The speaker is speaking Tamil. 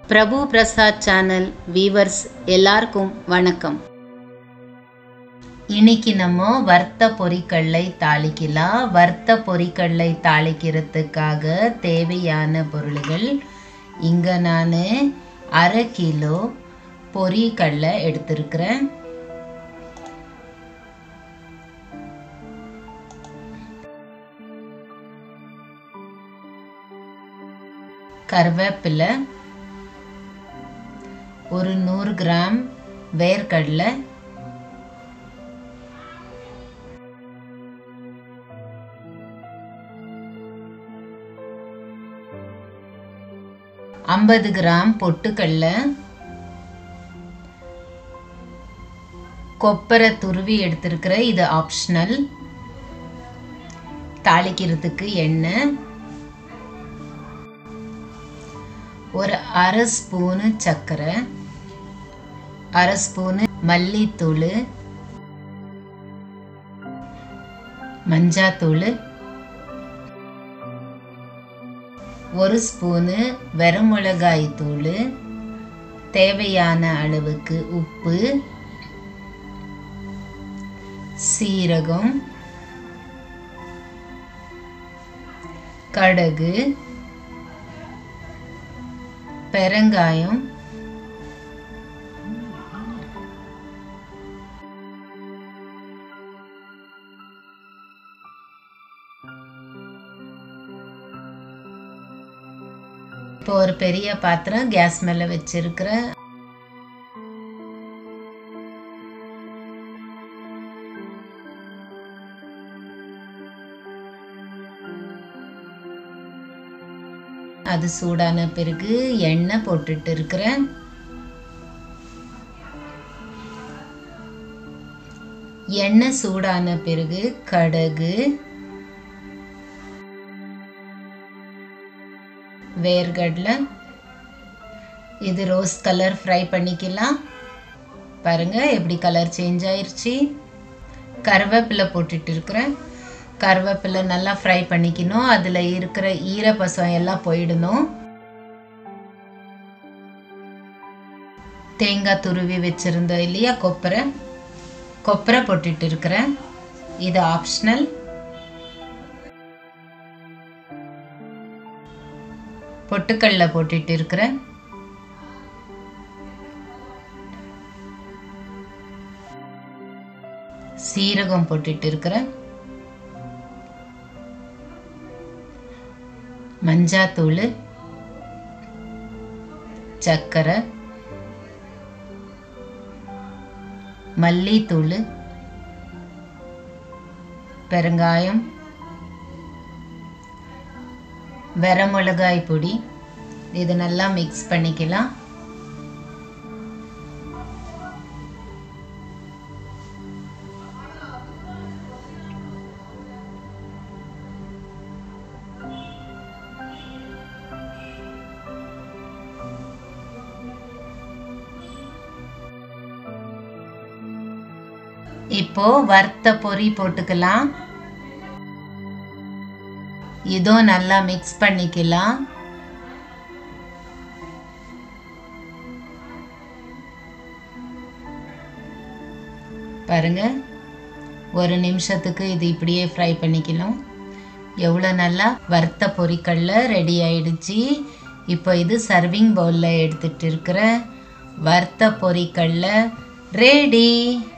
பிரபு பிரசாத் சேனல் வீவர்ஸ் எல்லாருக்கும் வணக்கம் இன்னைக்கு நம்ம வறுத்த பொரிக்கடலை தாளிக்கலாம் வறுத்த பொரிக்கடலை தாளிக்கிறதுக்காக தேவையான பொருள்கள் இங்கே நான் அரை கிலோ பொரிக்கடலை எடுத்திருக்கிறேன் கருவேப்பிலை ஒரு நூறு கிராம் வேர்க்கடலை ஐம்பது கிராம் பொட்டுக்கடலை கொப்பரை துருவி எடுத்திருக்கிற இது ஆப்ஷனல் தாளிக்கிறதுக்கு எண்ணெய் ஒரு அரை ஸ்பூனு சர்க்கரை அரை ஸ்பூனு மல்லித்தூள் மஞ்சாத்தூள் ஒரு ஸ்பூனு வெரமிளகாய் தூள் தேவையான அளவுக்கு உப்பு சீரகம் கடுகு பெருங்காயம் இப்போ ஒரு பெரிய பாத்திரம் கேஸ் மேலே வச்சிருக்கிறேன் அது சூடான பிறகு எண்ணெய் போட்டுட்டு இருக்கிறேன் எண்ணெய் சூடான பிறகு கடுகு வேர்கடலை இது ரோஸ் கலர் ஃப்ரை பண்ணிக்கலாம் பாருங்க எப்படி கலர் சேஞ்ச் ஆயிருச்சு கருவேப்பிலை போட்டுட்டு இருக்கிறேன் கருவேப்பிலை நல்லா ஃப்ரை பண்ணிக்கணும் அதில் இருக்கிற ஈரப்பசம் எல்லாம் போயிடணும் தேங்காய் துருவி வச்சுருந்தோம் இல்லையா கொப்பரை கொப்பரை போட்டுட்டு இருக்கிறேன் இது ஆப்ஷனல் பொட்டுக்கடல போட்டுட்டு இருக்கிறேன் சீரகம் போட்டுட்டு இருக்கிறேன் மஞ்சாத்தூள் சர்க்கரை மல்லித்தூள் பெருங்காயம் வெரமிளகாய் பொடி இது நல்லா மிக்ஸ் பண்ணிக்கலாம் இப்போ வறுத்த பொரி போட்டுக்கலாம் இதுவும் நல்லா மிக்ஸ் பண்ணிக்கலாம் பாருங்க ஒரு நிமிஷத்துக்கு இது இப்படியே ஃப்ரை பண்ணிக்கலாம் எவ்வளோ நல்லா வறுத்த பொரிக்கடல ரெடி ஆயிடுச்சு இப்போ இது சர்விங் பவுலில் எடுத்துட்டு இருக்கிற வறுத்த பொரிக்கடல ரெடி